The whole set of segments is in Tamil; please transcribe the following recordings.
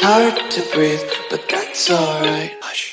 hard to breathe, but that's alright. Hush.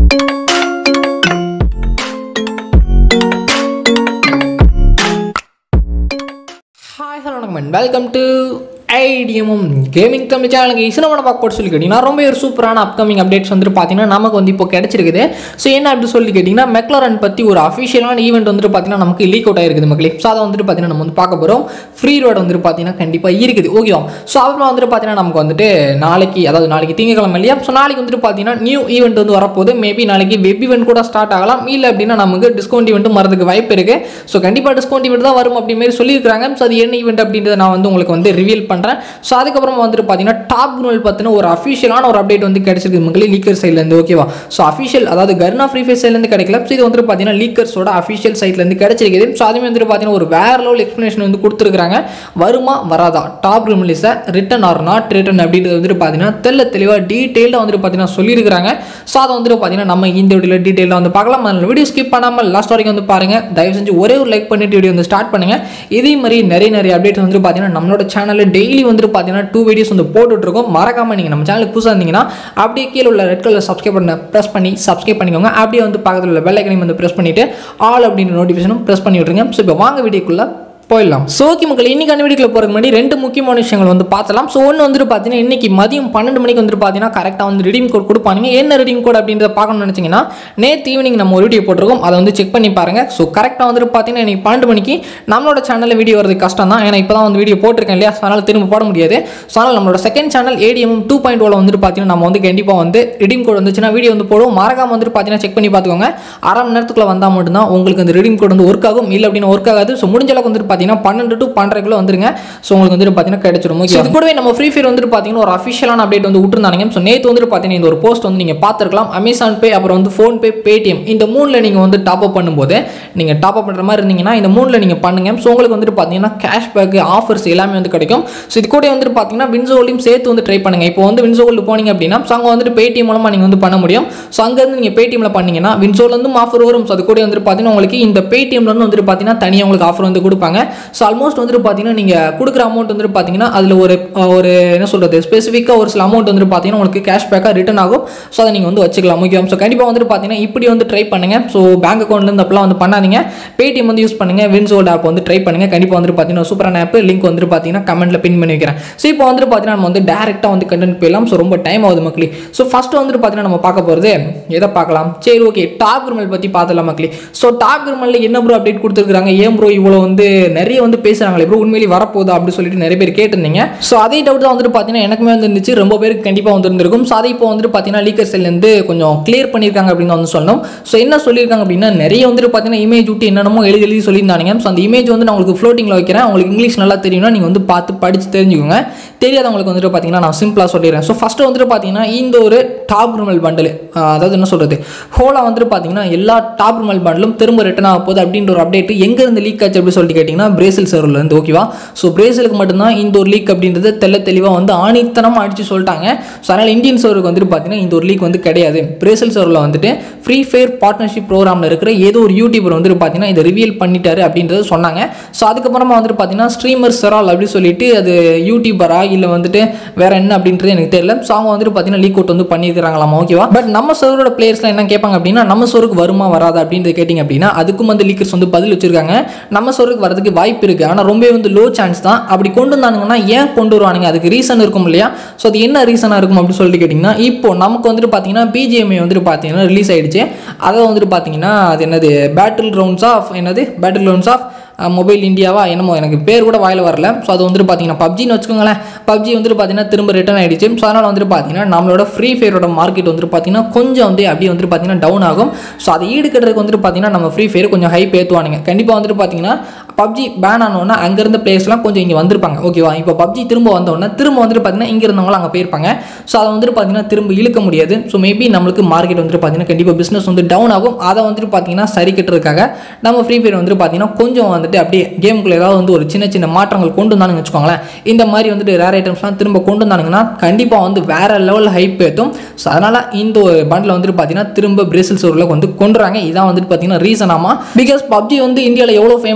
Hi hello வணக்கம் welcome to IDMM gaming Tamil சேனலுக்கு இசனமான பார்க்க போட்டு சொல்லி கேட்டிங்கன்னா ரொம்ப ஒரு சூப்பரான அப்கமிங் அப்டேட்ஸ் வந்துட்டு பார்த்தீங்கன்னா நமக்கு வந்து இப்போ கிடச்சிருக்குது ஸோ என்ன அப்படி சொல்லி கேட்டிங்கன்னா மெக்லரன் பற்றி ஒரு அஃபிஷியலான ஈவெண்ட் வந்துட்டு பார்த்தீங்கன்னா நமக்கு லீக் அவுட் ஆயிருக்குது மக்களே ஸோ அதை வந்துட்டு பார்த்தீங்கன்னா நம்ம வந்து பார்க்க போகிறோம் ஃப்ரீ ரோடு வந்துட்டு பார்த்தீங்கன்னா கண்டிப்பாக இருக்குது ஓகேவா ஸோ அப்புறம் வந்துட்டு பார்த்தீங்கன்னா நமக்கு வந்துட்டு நாளைக்கு அதாவது நாளைக்கு திங்கக்கிழமை இல்லையா ஸோ நாளைக்கு வந்துட்டு பார்த்தீங்கன்னா நியூ ஈவெண்ட் வந்து வரப்போகுது மேபி நாளைக்கு வெப் ஈவெண்ட் கூட ஸ்டார்ட் ஆகலாம் இல்லை அப்படின்னா நமக்கு டிஸ்கவுண்ட் ஈவெண்ட்டும் வரதுக்கு வாய்ப்பு இருக்குது ஸோ கண்டிப்பாக டிஸ்கவுண்ட் ஈவெண்ட் தான் வரும் அப்படி மாதிரி சொல்லியிருக்காங்க ஸோ அது என்ன ஈவெண்ட் அப்படின்றத நான் வந்து உங்களுக்கு வந்து ரிவீல் பண்ணுறேன் ஸோ அதுக்கப்புறம் வந்துட்டு பார்த்தீங்கன்னா டாப் குனல் பற்றின ஒரு அஃபிஷியலான ஒரு அப்டேட் வந்து கிடைச்சிருக்கு மக்களே லீக்கர் சைட்லேருந்து ஓகேவா ஸோ அஃபிஷியல் அதாவது கர்னா ஃப்ரீ ஃபயர் சைட்லேருந்து கிடைக்கல ஸோ இது வந்துட்டு பார்த்தீங்கன்னா லீக்கர்ஸோட அஃபிஷியல் சைட்லேருந்து கிடைச்சிருக்குது ஸோ அதுமே வந்துட்டு பார்த்தீங்கன்னா ஒரு வேற லெவல் எக்ஸ்ப்ளனேஷன் வந்து கொடுத்துருக்காங்க வருமா வராதா டாப் ரிமிலிஸை ரிட்டன் ஆர் நாட் ரிட்டன் அப்படின்றது வந்துட்டு பார்த்தீங்கன்னா தெல்ல தெளிவாக டீட்டெயிலாக வந்துட்டு பார்த்தீங்கன்னா சொல்லியிருக்காங்க ஸோ அதை வந்துட்டு பார்த்தீங்கன்னா நம்ம இந்த வீடியோவில் டீட்டெயிலாக வந்து பார்க்கலாம் அதில் வீடியோ ஸ்கிப் பண்ணாமல் லாஸ்ட் வரைக்கும் வந்து பாருங்கள் தயவு செஞ்சு ஒரே ஒரு லைக் பண்ணிட்டு வீடியோ வந்து ஸ்டார்ட் பண்ணுங்கள் இதே மாதிரி நிறைய நிறைய அப்டேட்ஸ் வந்துட்டு பார்த்தீங்கன்னா நம்மளோட சேனலில் டெய்லி வந்துட்டு பார்த்தீங்கன்னா டூ வீடியோஸ் வந்து போட்டுட்ருக்கோம் மறக்காமல் நீங்கள் நம்ம சேனலுக்கு புதுசாக இருந்தீங்கன்னா அப்படியே கீழே உள்ள ரெட் கலர் சப்ஸ்கிரைப் பண்ண ப்ரெஸ் பண்ணி சப்ஸ்கிரைப் பண்ணிக்கோங்க அப்படியே வந்து பக்கத்தில் உள்ள பெல் ஐக்கனையும் வந்து ப்ரெஸ் பண்ணிவிட்டு ஆல் அப்படின்ற நோட்டிஃபிகேஷனும் ப்ரெஸ் பண்ணி விட்ருங்க ஸோ இப்போ வாங்க வீடியோக்குள்ளே போயிடலாம் ஸோ ஓகே மக்கள் இன்னைக்கான வீடியோக்குள்ள போகிறதுக்கு முன்னாடி ரெண்டு முக்கியமான விஷயங்கள் வந்து பார்த்தலாம் ஸோ ஒன்று வந்துட்டு பார்த்தீங்கன்னா இன்னைக்கு மதியம் பன்னெண்டு மணிக்கு வந்துட்டு பார்த்தீங்கன்னா கரெக்டாக வந்து ரிடீம் கோட் கொடுப்பாங்க என்ன ரிடீம் கோட் அப்படின்றத பார்க்கணும்னு நினச்சிங்கன்னா நேற்று ஈவினிங் நம்ம ஒரு வீடியோ போட்டிருக்கோம் அதை வந்து செக் பண்ணி பாருங்க ஸோ கரெக்டாக வந்துட்டு பார்த்தீங்கன்னா இன்னைக்கு பன்னெண்டு மணிக்கு நம்மளோட சேனலில் வீடியோ வரது கஷ்டம் தான் ஏன்னா இப்போ தான் வந்து வீடியோ போட்டிருக்கேன் இல்லையா ஸோ அதனால் திரும்ப போட முடியாது ஸோ அதனால் நம்மளோட second channel ATM two point ஓவில் வந்துட்டு பார்த்தீங்கன்னா நம்ம வந்து கண்டிப்பாக வந்து ரிடீம் கோட் வந்துச்சுன்னா வீடியோ வந்து போடுவோம் மறக்காம வந்துட்டு பார்த்தீங்கன்னா செக் பண்ணி பார்த்துக்கோங்க அரை மணி நேரத்துக்குள்ள வந்தால் மட்டும்தான் உங்களுக்கு அந்த ரிடீம் கோட் வந்து ஒர்க் ஆகும் இல்லை அப்படின்னு ஒர்க் ஆகாது ஸோ முடிஞ்ச அளவுக்கு வந்துட்டு பார்த்தீங்கன்னா பன்னெண்டு டு பன்னெண்டுக்குள்ள வந்துருங்க ஸோ உங்களுக்கு வந்துட்டு பார்த்தீங்கன்னா கிடைச்சிடும் ஓகே இது கூடவே நம்ம ஃப்ரீ ஃபயர் வந்துட்டு பார்த்தீங்கன்னா ஒரு அஃபிஷியலான அப்டேட் வந்து விட்டுருந்தாங்க ஸோ நேற்று வந்துட்டு பார்த்தீங்கன்னா இந்த ஒரு போஸ்ட் வந்து நீங்கள் பார்த்துருக்கலாம் அமேசான் பே அப்புறம் வந்து ஃபோன் பே பேடிஎம் இந்த மூணில் நீங்கள் வந்து டாப் அப் பண்ணும்போது நீங்கள் டாப் அப் பண்ணுற மாதிரி இருந்தீங்கன்னா இந்த மூணில் நீங்கள் பண்ணுங்க ஸோ உங்களுக்கு வந்துட்டு பார்த்தீங்கன்னா கேஷ்பேக் ஆஃபர்ஸ் எல்லாமே வந்து கிடைக்கும் ஸோ இது கூட வந்துட்டு பார்த்தீங்கன்னா வின்சோலையும் சேர்த்து வந்து ட்ரை பண்ணுங்க இப்போ வந்து வின்சோல் போனீங்க அப்படின்னா ஸோ அங்கே வந்துட்டு பேடிஎம் மூலமாக நீங்கள் வந்து பண்ண முடியும் ஸோ அங்கேருந்து நீங்கள் பேடிஎம்ல பண்ணீங்கன்னா வின்சோலேருந்து ஆஃபர் வரும் ஸோ அது கூட வந்துட்டு பார்த்தீங்கன்னா உங்களுக்கு இந்த பேடிஎம்லேருந்து வந்துட்டு பார்த்தீங்கன்னா தனியாக உங்களுக்கு ஆஃபர் வந்து கொடுப்பாங்க ஸோ ஆல்மோஸ்ட் வந்துட்டு பார்த்தீங்கன்னா நீங்கள் கொடுக்குற அமௌண்ட் வந்துட்டு பார்த்தீங்கன்னா அதில் ஒரு ஒரு என்ன சொல்கிறது ஸ்பெசிஃபிக்காக ஒரு சில அமௌண்ட் வந்துட்டு பார்த்தீங்கன்னா உங்களுக்கு கேஷ்பேக்காக ரிட்டன் ஆகும் ஸோ அதை நீங்கள் வந்து வச்சுக்கலாம் முக்கியம் ஸோ கண்டிப்பாக வந்துட்டு பார்த்தீங்கன்னா இப்படி வந்து ட்ரை பண்ணுங்கள் ஸோ பேங்க் அக்கௌண்ட்லேருந்து அப்பெல்லாம் வந்து பண்ணாதீங்க பேடிஎம் வந்து யூஸ் பண்ணுங்கள் வின்சோல்ட் ஆப் வந்து ட்ரை பண்ணுங்கள் கண்டிப்பாக வந்துட்டு பார்த்தீங்கன்னா சூப்பரான ஆப் லிங்க் வந்துட்டு பார்த்தீங்கன்னா கமெண்ட்டில் பின் பண்ணி வைக்கிறேன் ஸோ இப்போ வந்துட்டு பார்த்தீங்கன்னா நம்ம வந்து டேரெக்டாக வந்து கண்டென்ட் போயிடலாம் ஸோ ரொம்ப டைம் ஆகுது மக்களே ஸோ ஃபஸ்ட்டு வந்துட்டு பார்த்தீங்கன்னா நம்ம பார்க்க போகிறது எதை பார்க்கலாம் சரி ஓகே டாப் கிரிமல் பற்றி பார்த்துலாம் மக்களே ஸோ டாப் கிரிமலில் என்ன ப்ரோ அப்டேட் கொடுத்துருக்காங்க ஏன் ப்ரோ இவ்வளோ வந்து நிறைய வந்து பேசுகிறாங்களே ப்ரோ உண்மையிலேயே வரப்போகுதா அப்படின்னு சொல்லிட்டு நிறைய பேர் கேட்டிருந்தீங்க ஸோ அதே டவுட் தான் வந்துட்டு பார்த்தீங்கன்னா எனக்குமே வந்து இருந்துச்சு ரொம்ப பேருக்கு கண்டிப்பாக வந்து இருந்திருக்கும் ஸோ அதை இப்போ வந்துட்டு பார்த்தீங்கன்னா லீக்கர் செல்லேருந்து கொஞ்சம் கிளியர் பண்ணியிருக்காங்க அப்படின்னு வந்து சொல்லணும் ஸோ என்ன சொல்லியிருக்காங்க அப்படின்னா நிறைய வந்துட்டு பார்த்தீங்கன்னா இமேஜ் விட்டு என்னென்னமோ எழுதி எழுதி சொல்லியிருந்தாங்க ஸோ அந்த இமேஜ் வந்து நான் உங்களுக்கு ஃப்ளோட்டிங்கில் வைக்கிறேன் உங்களுக்கு இங்கிலீஷ் நல்லா தெரியும்னா நீங்கள் வந்து பார்த்து படித்து தெரிஞ்சுக்கோங்க தெரியாதவங்களுக்கு வந்துட்டு பார்த்தீங்கன்னா நான் சிம்பிளாக சொல்லிடுறேன் ஸோ ஃபஸ்ட்டு வந்துட்டு பார்த்தீங்கன்னா இந்த ஒரு டாப் ருமல் பண்டில் அதாவது என்ன சொல்கிறது ஹோலா வந்துட்டு பார்த்தீங்கன்னா எல்லா டாப் ருமல் பண்டிலும் திரும்ப ரிட்டன் ஆக போகுது அப்படின்ற ஒரு அப்டேட் எங்கேருந்து லீக் ஆச்சு அப்படின்னு சொல்லிட்டு கேட்டிங்கன்னா பிரேசில் சர்வர்லேருந்து ஓகேவா ஸோ பிரேசிலுக்கு மட்டும்தான் இந்த ஒரு லீக் அப்படின்றது தெல்ல தெளிவாக வந்து ஆணித்தனமாக அடித்து சொல்லிட்டாங்க ஸோ அதனால் இந்தியன் சர்வருக்கு வந்துட்டு பார்த்தீங்கன்னா இந்த ஒரு லீக் வந்து கிடையாது பிரேசில் சர்வரில் வந்துட்டு ஃப்ரீ ஃபயர் பார்ட்னர்ஷிப் ப்ரோக்ராமில் இருக்கிற ஏதோ ஒரு யூடியூபர் வந்துட்டு பார்த்தீங்கன்னா இதை ரிவீல் பண்ணிட்டாரு அப்படின்றது சொன்னாங்க ஸோ அதுக்கப்புறமா வந்துட்டு பார்த்தீங்கன்னா ஸ்ட்ரீமர் சரால் அப்படி சொல்லிட்டு அது யூடியூபரா இல்லை வந்துட்டு வேற என்ன அப்படின்றது எனக்கு தெரியல ஸோ அவங்க வந்துட்டு பார்த்தீங்கன்னா லீக் அவுட் வந்து பண்ணியிருக்காங்களாமா ஓகேவா பட் நம்ம சர்வரோட பிளேயர்ஸ்லாம் என்ன கேட்பாங்க அப்படின்னா நம்ம சர்வருக்கு வருமா வராதா அப்படின்றது கேட்டிங்க அப்படின்னா அதுக்கும் வந்து லீக்கர்ஸ் வந்து பதில் வச்சிருக்காங்க நம்ம சர்வருக்கு வரதுக்கு வாய்ப்பு இருக்குது ஆனால் ரொம்பவே வந்து லோ சான்ஸ் தான் அப்படி கொண்டு வந்தானுங்கன்னா ஏன் கொண்டு வருவானுங்க அதுக்கு ரீசன் இருக்கும் இல்லையா ஸோ அது என்ன ரீசனாக இருக்கும் அப்படின்னு சொல்லிட்டு கேட்டிங்கன்னா இப்போ நமக்கு வந்துட்டு பார்த்தீங்கன்னா பிஜிஎம்ஐ வந்துட்டு பார்த்தீங்கன்னா ரிலீஸ் ஆயிடுச்சு அதை வந்துட்டு பார்த்தீங்கன்னா அது என்னது பேட்டில் ரவுண்ட்ஸ் ஆஃப் என்னது பேட்டில் ரவுண்ட்ஸ் ஆஃப் மொபைல் இந்தியாவா என்னமோ எனக்கு பேர் கூட வாயில் வரல ஸோ அது வந்துட்டு பார்த்தீங்கன்னா பப்ஜின்னு வச்சுக்கோங்களேன் பப்ஜி வந்துட்டு பார்த்தீங்கன்னா திரும்ப ரிட்டர்ன் ஆகிடுச்சு ஸோ அதனால் வந்துட்டு பார்த்தீங்கன்னா நம்மளோட ஃப்ரீ ஃபயரோட மார்க்கெட் வந்துட்டு பார்த்தீங்கன்னா கொஞ்சம் வந்து அப்படியே வந்துட்டு பார்த்தீங்கன்னா டவுன் ஆகும் ஸோ அதை ஈடுகட்டுறதுக்கு வந்துட்டு பார்த்தீங்கன்னா நம்ம ஃப்ரீ ஃபயர் கொஞ்சம் ஹைப் ஏற்றுவானுங்க கண்டிப்பாக வந்துட்டு பார்த்தீங்கன்னா பப்ஜி பேன் ஆனோன்னா அங்கேருந்த பிளேயர்ஸ்லாம் கொஞ்சம் இங்கே வந்திருப்பாங்க ஓகேவா இப்போ பப்ஜி திரும்ப வந்தோடனே திரும்ப வந்துட்டு பார்த்தீங்கன்னா இங்கே இருந்தவங்களும் அங்கே போயிருப்பாங்க ஸோ அதை வந்துட்டு பார்த்தீங்கன்னா திரும்ப இழுக்க முடியாது ஸோ மேபி நம்மளுக்கு மார்க்கெட் வந்துட்டு பார்த்தீங்கன்னா கண்டிப்பாக பிஸ்னஸ் வந்து டவுன் ஆகும் அதை வந்துட்டு பார்த்தீங்கன்னா சரி கட்டுறதுக்காக நம்ம ஃப்ரீ ஃபயர் வந்துட்டு பார்த்தீங்கன்னா கொஞ்சம் வந்துட்டு அப்படியே கேமுக்குள்ள ஏதாவது வந்து ஒரு சின்ன சின்ன மாற்றங்கள் கொண்டு வந்தானுங்க வச்சுக்கோங்களேன் இந்த மாதிரி வந்துட்டு ரேர் ஐட்டம்ஸ்லாம் திரும்ப கொண்டு வந்தானுங்கன்னா கண்டிப்பாக வந்து வேற லெவலில் ஹைப் ஏற்றும் ஸோ அதனால் இந்த ஒரு பண்டில் வந்துட்டு பார்த்தீங்கன்னா திரும்ப பிரேசில் சோரில் வந்து கொண்டுறாங்க இதான் வந்துட்டு பார்த்தீங்கன்னா ரீசனாமா பிகாஸ் பப்ஜி வந்து இந்தியாவில் எவ்வளோ ஃபேமஸ் அப்படி சொல்லிட்டு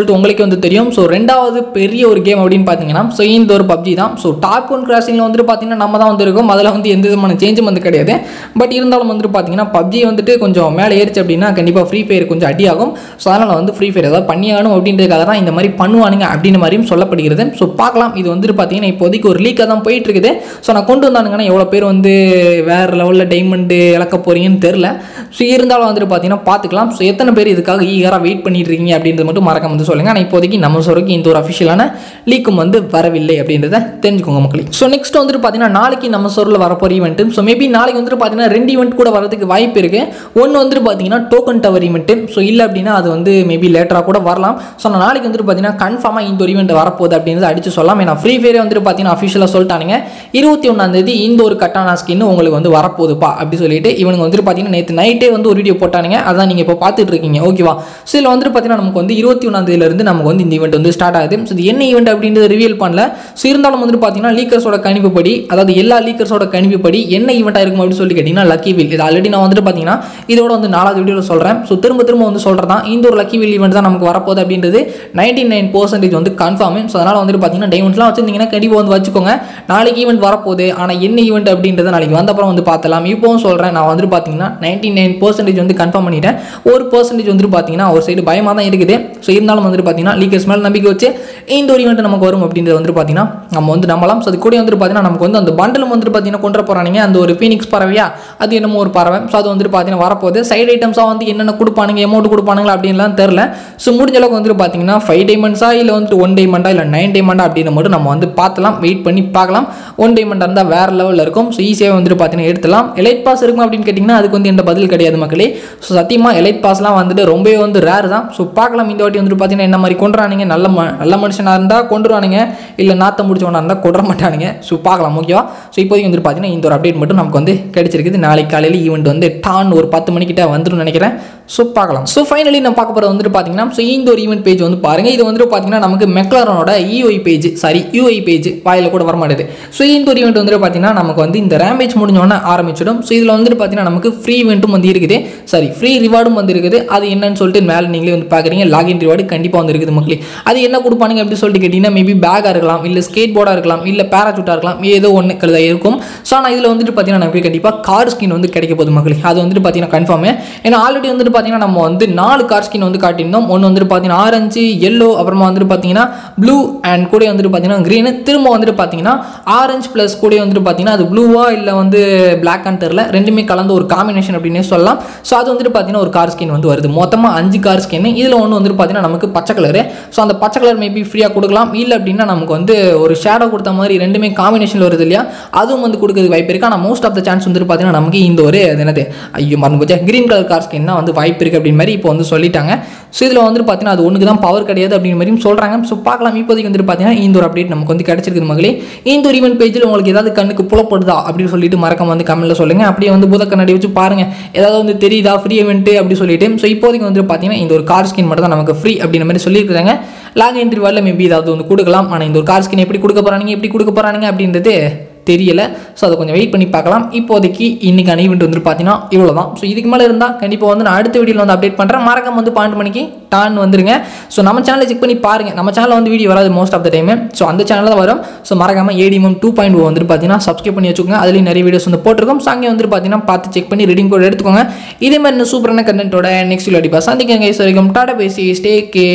சொல்லிட்டு உங்களுக்கே வந்து தெரியும் ஸோ ரெண்டாவது பெரிய ஒரு கேம் அப்படின்னு பார்த்தீங்கன்னா ஸோ இந்த ஒரு பப்ஜி தான் ஸோ டாப் ஒன் கிராசிங்கில் வந்துட்டு பார்த்தீங்கன்னா நம்ம தான் வந்து இருக்கோம் அதில் வந்து எந்த விதமான சேஞ்சும் வந்து கிடையாது பட் இருந்தாலும் வந்துட்டு பார்த்தீங்கன்னா பப்ஜி வந்துட்டு கொஞ்சம் மேலே ஏறிச்சு அப்படின்னா கண்டிப்பாக ஃப்ரீ ஃபயர் கொஞ்சம் அடியாகும் ஸோ அதனால் வந்து ஃப்ரீ ஃபயர் ஏதாவது பண்ணியாகணும் அப்படின்றதுக்காக தான் இந்த மாதிரி பண்ணுவானுங்க அப்படின்ற மாதிரியும் சொல்லப்படுகிறது ஸோ பார்க்கலாம் இது வந்துட்டு பார்த்தீங்கன்னா இப்போதைக்கு ஒரு லீக்காக தான் போயிட்டு இருக்குது ஸோ நான் கொண்டு வந்தானுங்கன்னா எவ்வளோ பேர் வந்து வேறு லெவலில் டைமண்டு இழக்க போகிறீங்கன்னு தெரில ஸோ இருந்தாலும் வந்துட்டு பார்த்தீங்கன்னா பார்த்துக்கலாம் ஸோ எத்தனை பேர் இதுக்காக ஈகராக வெயிட் பண்ணிட்டு இருக்கீங்க அப்படின்றது மட்டும் மறக்காம வந்து சொல்லுங்கள் ஆனால் இப்போதைக்கு நம்ம சொல்றதுக்கு இந்த ஒரு அஃபிஷியலான லீக்கும் வந்து வரவில்லை அப்படின்றத தெரிஞ்சுக்கோங்க மக்களே ஸோ நெக்ஸ்ட் வந்துட்டு பார்த்தீங்கன்னா நாளைக்கு நம்ம சோரில் வரப்போகிற ஈவெண்ட்டு ஸோ மேபி நாளைக்கு வந்துட்டு பார்த்தீங்கன்னா ரெண்டு ஈவெண்ட் கூட வரதுக்கு வாய்ப்பு இருக்குது ஒன்று வந்துட்டு பார்த்தீங்கன்னா டோக்கன் டவர் ஈவெண்ட்டு ஸோ இல்லை அப்படின்னா அது வந்து மேபி லேட்டராக கூட வரலாம் ஸோ நான் நாளைக்கு வந்துட்டு பார்த்தீங்கன்னா கன்ஃபார்மாக இந்த ஒரு ஈவெண்ட் வரப்போகுது அப்படின்றத அடிச்சு சொல்லலாம் ஏன்னா ஃப்ரீ ஃபயரே வந்துட்டு பார்த்தீங்கன்னா அஃபிஷியலாக சொல்லிட்டானுங்க இருபத்தி ஒன்றாந்தேதி இந்த ஒரு கட்டானா ஸ்கின் உங்களுக்கு வந்து வரப்போகுதுப்பா அப்படி சொல்லிட்டு இவனுங்க வந்துட்டு பார்த்தீங்கன்னா நேற்று நைட்டே வந்து ஒரு வீடியோ போட்டானுங்க அதான் நீங்கள் இப்போ பார்த்துட்டு இருக்கீங்க ஓகேவா ஸோ இதில் வந்துட்டு பார்த்தீங்கன்னா நமக்கு வந்து இருபத்தி ஒன்றாந்தேதியிலேருந்து நமக்கு வந்து இந்த ஈவெண்ட் வந்து ஸ்டார்ட் ஆகுது ஸோ இது என்ன ஈவெண்ட் அப்படின்றது ரிவீல் பண்ணல ஸோ இருந்தாலும் வந்துட்டு பார்த்தீங்கன்னா லீக்கர்ஸோட கணிப்புப்படி அதாவது எல்லா லீக்கர்ஸோட கணிப்புப்படி என்ன ஈவெண்ட்டாக இருக்கும் அப்படின்னு சொல்லி கேட்டிங்கன்னா லக்கி வில் இது ஆல்ரெடி நான் வந்துட்டு பார்த்தீங்கன்னா இதோட வந்து நாலாவது வீடியோவில் சொல்கிறேன் ஸோ திரும்ப திரும்ப வந்து சொல்கிறதா இந்த ஒரு லக்கி வில் ஈவெண்ட் தான் நமக்கு வரப்போகுது அப்படின்றது நைன்டி நைன் பர்சன்டேஜ் வந்து கன்ஃபார்ம் ஸோ அதனால் வந்துட்டு பார்த்தீங்கன்னா டைமண்ட்ஸ்லாம் வச்சிருந்தீங்கன்னா கண்டிப்பாக வந்து வச்சுக்கோங்க நாளைக்கு ஈவெண்ட் வரப்போகுது ஆனால் என்ன ஈவெண்ட் அப்படின்றத நாளைக்கு வந்த அப்புறம் வந்து பார்த்தலாம் இப்போவும் சொல்கிறேன் நான் வந்துட்டு பார்த்தீங்கன்னா நைன்டி நைன் பர்சன்டேஜ் வந்து கன்ஃபார்ம் பண்ணிட்டேன் ஒரு பர்சன்டேஜ் வந்துட்டு பார்த்தீங்கன்னா ஒரு சைடு பயமாக தான் இருக்குது ஸோ இருந்தாலும் வந்துட்டு பார்த்தீங்கன்னா லீக்கர்ஸ் மேலே நம்பிக்கை வச்சு இந்த ஒரு ஈவெண்ட் நமக்கு வரும் அப்படின்றது வந்துட்டு பார்த்தீங்கன்னா நம்ம வந்து நம்பலாம் ஸோ அது கூட வந்துட்டு பார்த்தீங்கன்னா நமக்கு வந்து அந்த பண்டலும் வந்துட்டு பார்த்தீங்கன்னா கொண்டு போகிறானுங்க அந்த ஒரு ஃபீனிக்ஸ் பறவையா அது என்னமோ ஒரு பறவை ஸோ அது வந்துட்டு பார்த்தீங்கன்னா வரப்போகுது சைடு ஐட்டம்ஸாக வந்து என்னென்ன கொடுப்பானுங்க அமௌண்ட் கொடுப்பானுங்களா அப்படின்லாம் தெரில ஸோ முடிஞ்ச அளவுக்கு வந்துட்டு பார்த்தீங்கன்னா ஃபைவ் டைமண்ட்ஸா இல்லை வந்துட்டு ஒன் டைமண்டா இல்லை நைன் டைமண்டா அப்படின்னு மட்டும் நம்ம வந்து பார்த்துலாம் வெயிட் பண்ணி பார்க்கலாம் ஒன் டைமண்டாக இருந்தால் வேறு லெவலில் இருக்கும் ஸோ ஈஸியாக வந்துட்டு பார்த்தீங்கன்னா எடுத்துலாம் எலைட் பாஸ் இருக்கும் அப்படின்னு கேட்டிங்கன்னா அதுக்கு வந்து எந்த பதில் கிடையாது மக்களே ஸோ சத்தியமாக எலைட் பாஸ்லாம் வந்துட்டு ரொம்பவே வந்து ரேர் தான் ஸோ பார்க்கலாம் இந்த வாட்டி வந்துட்டு பார்த்தீங்கன்னா என்ன மாதிரி கொண்டுறானுங்க நல்ல ம நல்ல மனுஷனாக இருந்தால் கொண்டுருவானுங்க இல்லை நாற்றம் முடிச்சவனாக இருந்தால் கொண்டுற மாட்டானுங்க ஸோ பார்க்கலாம் ஓகேவா ஸோ இப்போதைக்கு வந்துட்டு பார்த்தீங்கன்னா இந்த ஒரு அப்டேட் மட்டும் நமக்கு வந்து கிடைச்சிருக்குது நாளைக்கு காலையில் ஈவெண்ட் வந்து டான் ஒரு பத்து மணிக்கிட்ட வந்துடும் நினைக்கிறேன் ஸோ பார்க்கலாம் ஸோ ஃபைனலி நான் பார்க்க போகிறது வந்துட்டு பார்த்தீங்கன்னா ஸோ இந்த ஒரு ஈவெண்ட் பேஜ் வந்து பாருங்கள் இது வந்துட்டு பார்த்தீங்கன்னா நமக்கு மெக்லாரனோட EOI page sorry UI page வாயில் கூட வர மாட்டேது ஸோ இந்த ஒரு ஈவெண்ட் வந்துட்டு பார்த்தீங்கன்னா நமக்கு வந்து இந்த ரேம்பேஜ் முடிஞ்சோடனே ஆரம்பிச்சிடும் ஸோ இதில் வந்துட்டு பார்த்தீங்கன்னா நமக்கு ஃப்ரீ இவெண்ட்டும் வந்து இருக்குது சாரி ஃப்ரீ ரிவார்டும் வந்து இருக்குது அது என்னன்னு சொல்லிட்டு மேலே நீங்களே வந்து பார்க்குறீங்க லாகின் ரிவார்டு கண்டிப்பாக வந்து இருக்குது மக்களே அது என்ன கொடுப்பானுங்க அப்படி சொல்லிட்டு கேட்டிங்கன்னா மேபி பேக்காக இருக்கலாம் இல்லை ஸ்கேட் போர்டாக இருக்கலாம் இல்லை பேராசூட்டாக இருக்கலாம் ஏதோ ஒன்று கழுதா இருக்கும் ஸோ ஆனால் இதில் வந்துட்டு பார்த்தீங்கன்னா நமக்கு கண்டிப்பாக கார் ஸ்கின் வந்து கிடைக்க போகுது மக்களே அது வந்துட்டு பார்த்தீங்கன்னா கன்ஃபார்ம் ஏன்னா ஆல்ரெடி வந்துட்டு பார்த்தீங்கன்னா நம்ம வந்து நாலு கார் ஸ்கின் வந்து காட்டியிருந்தோம் ஒன்று வந்துட்டு பார்த்தீங்கன்னா ஆரஞ்சு எல்லோ அப்புறமா வந்துட்டு பார்த்தீங்கன்னா ப்ளூ அண்ட் கூட வந்துட்டு பார்த்தீங்கன்னா க்ரீனு திரும்ப வந்துட்டு பார்த்தீங்கன்னா ஆரஞ்சு ப்ளஸ் கூட வந்துட்டு பார்த்தீங்கன்னா அது ப்ளூவா இல்லை வந்து பிளாக் அண்ட் தெரில ரெண்டுமே கலந்து ஒரு காம்பினேஷன் அப்படின்னே சொல்லலாம் ஸோ அது வந்துட்டு பார்த்தீங்கன்னா ஒரு கார் ஸ்கின் வந்து வருது மொத்தமாக அஞ்சு கார் ஸ்கின் இதில் ஒன்று வந்துட்டு பார்த்தீங்கன்னா நமக்கு பச்சை கலரு ஸோ அந்த பச்சை கலர் மேபி ஃப்ரீயாக கொடுக்கலாம் இல்லை அப்படின்னா நமக்கு வந்து ஒரு ஷேடோ கொடுத்த மாதிரி ரெண்டுமே காம்பினேஷனில் வருது இல்லையா அதுவும் வந்து கொடுக்கறதுக்கு வாய்ப்பு இருக்குது ஆனால் மோஸ்ட் ஆஃப் த சான்ஸ் வந்துட்டு பார்த்தீங்கன்னா நமக்கு இந்த ஒரு அது என்னது ஐயோ மறந்து போச்சா கிரீன் கலர் கார் ஸ்கின் தான் வந்து வாய்ப்பு இருக்குது அப்படின்னு மாதிரி இப்போ வந்து சொல்லிட்டாங்க ஸோ இதில் வந்துட்டு பார்த்தீங்கன்னா அது ஒன்றுக்கு தான் பவர் கிடையாது அப்படிங்கிற மாதிரியும் சொல்கிறாங்க ஸோ பார்க்கலாம் இப்போதைக்கு வந்துட்டு பார்த்தீங்கன்னா இந்த ஒரு அப்டேட் நமக்கு வந்து கிடச்சிருக்குது மகளே இந்த ஒரு ஈவெண்ட் பேஜில் உங்களுக்கு ஏதாவது கண்ணுக்கு புலப்படுதா அப்படின்னு சொல்லிட்டு மறக்காம வந்து கமெண்ட்டில் சொல்லுங்கள் அப்படியே வந்து புத கண்ணாடி வச்சு பாருங்கள் ஏதாவது வந்து தெரியுதா ஃப்ரீ இவெண்ட்டு அப்படி சொல்லிட்டு ஸோ இப்போதைக்கு வந்து பார்த்தீங்கன்னா இந்த ஒரு கார் ஸ்கின் மட்டும் தான் நமக்கு ஃப்ரீ அப்படின்ற மாதிரி சொல்லியிருக்காங்க லாங் என்ட்ரி வரல மேபி ஏதாவது வந்து கொடுக்கலாம் ஆனால் இந்த ஒரு கார் ஸ்கின் எப்படி கொடுக்க போகிறாங்க எப்படி கொடுக்க போகிறாங்க அப்படின்றது தெரியல ஸோ அதை கொஞ்சம் வெயிட் பண்ணி பார்க்கலாம் இப்போதைக்கு இன்னைக்கான ஈவெண்ட் வந்துட்டு பார்த்தீங்கன்னா இவ்வளோ தான் ஸோ இதுக்கு மேலே இருந்தால் கண்டிப்பாக வந்து நான் அடுத்த வீடியோவில் வந்து அப்டேட் பண்ணுறேன் மறக்காம வந்து பன்னெண்டு மணிக்கு டான் வந்துருங்க ஸோ நம்ம சேனலை செக் பண்ணி பாருங்கள் நம்ம சேனலில் வந்து வீடியோ வராது most of the time so அந்த சேனலில் தான் வரும் ஸோ மறக்காம ஏடிஎம் டூ பாயிண்ட் ஓ வந்துட்டு பார்த்தீங்கன்னா சப்ஸ்கிரைப் பண்ணி வச்சுக்கோங்க அதுலேயும் நிறைய வீடியோஸ் வந்து போட்டிருக்கோம் ஸோ அங்கே வந்துட்டு பார்த்தீங்கன்னா பார்த்து செக் பண்ணி ரெடிங் கோட் எடுத்துக்கோங்க இதே மாதிரி இன்னும் சூப்பரான கண்டென்ட்டோட நெக்ஸ்ட் வீடியோ அடிப்பா சந்திக்கங்க இது வரைக்கும் டாடா பேசி ஸ்டே கே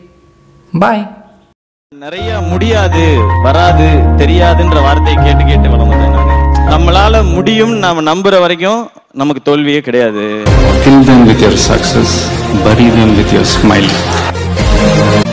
பாய் நிறைய முடியாது வராது தெரியாதுன்ற வார்த்தையை கேட்டு கேட்டு வளர்ந்தேன் நான் நம்மளால முடியும் நாம நம்புற வரைக்கும் நமக்கு தோல்வியே கிடையாது Kill them with your success, bury them with your smile.